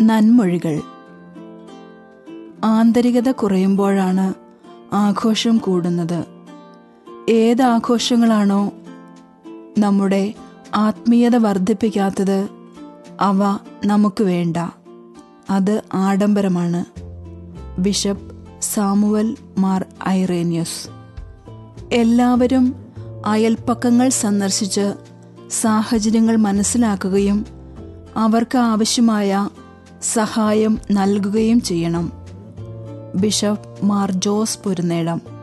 നന്മൊഴികൾ ആന്തരികത കുറയുമ്പോഴാണ് ആഘോഷം കൂടുന്നത് ഏത് ആഘോഷങ്ങളാണോ നമ്മുടെ ആത്മീയത വർദ്ധിപ്പിക്കാത്തത് അവ നമുക്ക് വേണ്ട അത് ആഡംബരമാണ് ബിഷപ്പ് സാമുവൽ മാർ ഐറേനിയസ് എല്ലാവരും അയൽപ്പക്കങ്ങൾ സന്ദർശിച്ച് സാഹചര്യങ്ങൾ മനസ്സിലാക്കുകയും അവർക്ക് ആവശ്യമായ സഹായം നൽകുകയും ചെയ്യണം ബിഷപ്പ് മാർ ജോസ് പൊരുന്നേടം